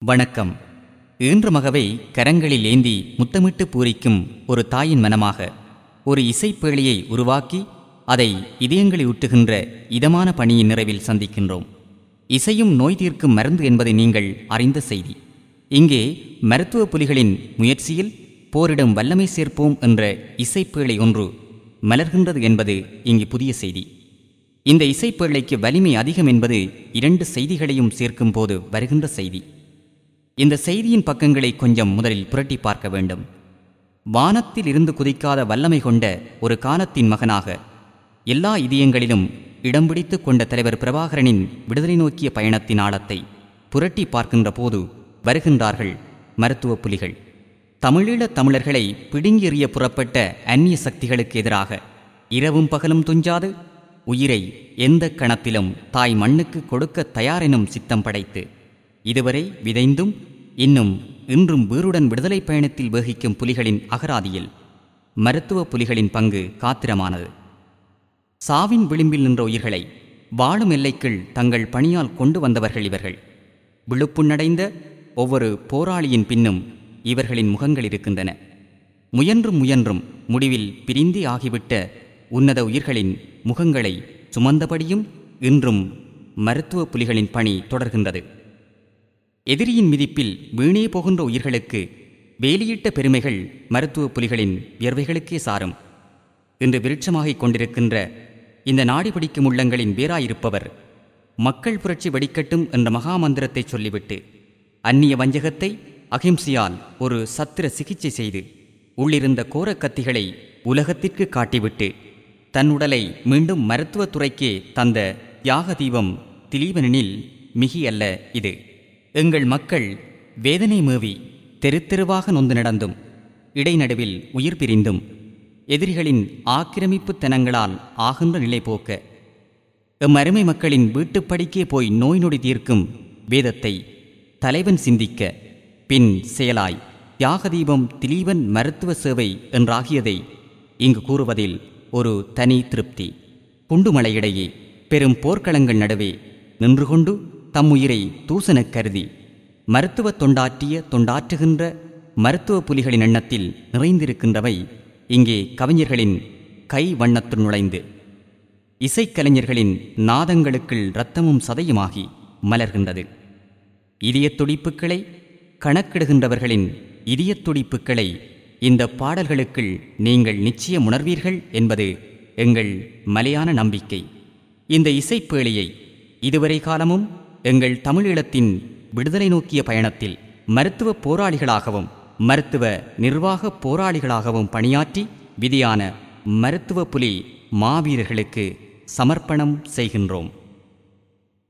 வணக்கம் ஈன்று மகவை கரங்களில் ஏந்தி முத்தமிட்டு பூரிக்கும் ஒரு தாயின் மனமாக ஒரு இசைப்பேழையை உருவாக்கி அதை இதயங்களில் ஊட்டுகின்ற இதமான பணியின் நிறைவில் சந்திக்கின்றோம் இசையும் நோய் தீர்க்கும் மருந்து என்பதை நீங்கள் அறிந்த செய்தி இங்கே மருத்துவ புலிகளின் முயற்சியில் போரிடும் வல்லமை சேர்ப்போம் என்ற இசைப்பேழை ஒன்று மலர்கின்றது என்பது இங்கு புதிய செய்தி இந்த இசைப்பேழைக்கு வலிமை அதிகம் என்பது இரண்டு செய்திகளையும் சேர்க்கும் போது வருகின்ற செய்தி இந்த செய்தியின் பக்கங்களை கொஞ்சம் முதலில் புரட்டி பார்க்க வேண்டும் வானத்தில் இருந்து குதிக்காத வல்லமை கொண்ட ஒரு காலத்தின் மகனாக எல்லா இதயங்களிலும் இடம் பிடித்துக் கொண்ட தலைவர் பிரபாகரனின் விடுதலை நோக்கிய பயணத்தின் ஆழத்தை புரட்டி பார்க்கின்ற போது வருகின்றார்கள் மருத்துவ புலிகள் தமிழீழத் தமிழர்களை பிடுங்கி எறிய புறப்பட்ட அந்நிய சக்திகளுக்கு எதிராக இரவும் பகலும் துஞ்சாது உயிரை எந்த கணத்திலும் தாய் மண்ணுக்கு கொடுக்க தயாரெனும் சித்தம் படைத்து இதுவரை விதைந்தும் இன்னும் இன்றும் வீருடன் விடுதலை பயணத்தில் வேகிக்கும் புலிகளின் அகராதியில் மருத்துவ புலிகளின் பங்கு காத்திரமானது சாவின் விளிம்பில் நின்ற உயிர்களை வாழும் எல்லைக்குள் தங்கள் பணியால் கொண்டு வந்தவர்கள் இவர்கள் விழுப்புண்ணடைந்த ஒவ்வொரு போராளியின் பின்னும் இவர்களின் முகங்கள் இருக்கின்றன முயன்றும் முயன்றும் முடிவில் பிரிந்தே ஆகிவிட்ட உன்னத உயிர்களின் முகங்களை சுமந்தபடியும் இன்றும் மருத்துவ புலிகளின் பணி தொடர்கின்றது எதிரியின் மிதிப்பில் வீணே போகின்ற உயிர்களுக்கு வேலியிட்ட பெருமைகள் மருத்துவ புலிகளின் வியர்வைகளுக்கே சாரும் இன்று விருட்சமாகிக் கொண்டிருக்கின்ற இந்த நாடி பிடிக்கும் உள்ளங்களின் வேராயிருப்பவர் மக்கள் புரட்சி வெடிக்கட்டும் என்ற மகாமந்திரத்தை சொல்லிவிட்டு அந்நிய வஞ்சகத்தை அகிம்சையால் ஒரு சத்திர சிகிச்சை செய்து உள்ளிருந்த கோரக் கத்திகளை உலகத்திற்கு காட்டிவிட்டு தன் உடலை மீண்டும் மருத்துவத்துறைக்கே தந்த யாக தீபம் திலீபனில் மிகி அல்ல இது எங்கள் மக்கள் வேதனை மேவி தெரு தெருவாக நொந்து நடந்தும் இடைநடுவில் உயிர் பிரிந்தும் எதிரிகளின் ஆக்கிரமிப்புத் தனங்களால் ஆகின்ற நிலை போக்க எம் அருமை மக்களின் வீட்டுப்படிக்கே போய் நோய் நொடி தீர்க்கும் வேதத்தை தலைவன் சிந்திக்க பின் செயலாய் தியாகதீபம் திலீபன் மருத்துவ சேவை என்றாகியதை இங்கு கூறுவதில் ஒரு தனி திருப்தி குண்டுமலையிடையே பெரும் போர்க்களங்கள் நடுவே நின்று கொண்டு தம் உயிரை தூசனக் கருதி மருத்துவ தொண்டாற்றிய தொண்டாற்றுகின்ற மருத்துவ புலிகளின் எண்ணத்தில் நிறைந்திருக்கின்றவை இங்கே கவிஞர்களின் கை வண்ணத்துள் நுழைந்து இசைக்கலைஞர்களின் நாதங்களுக்குள் இரத்தமும் சதையுமாகி மலர்கின்றது இதயத் துடிப்புக்களை கணக்கிடுகின்றவர்களின் இதயத் துடிப்புக்களை இந்த பாடல்களுக்குள் நீங்கள் நிச்சயம் உணர்வீர்கள் என்பது எங்கள் மலையான நம்பிக்கை இந்த இசைப்பேழையை இதுவரை காலமும் எங்கள் தமிழீழத்தின் விடுதலை நோக்கிய பயணத்தில் மருத்துவ போராளிகளாகவும் மருத்துவ நிர்வாக போராளிகளாகவும் பணியாற்றி விதியான மருத்துவ புலி மாவீரர்களுக்கு சமர்ப்பணம் செய்கின்றோம்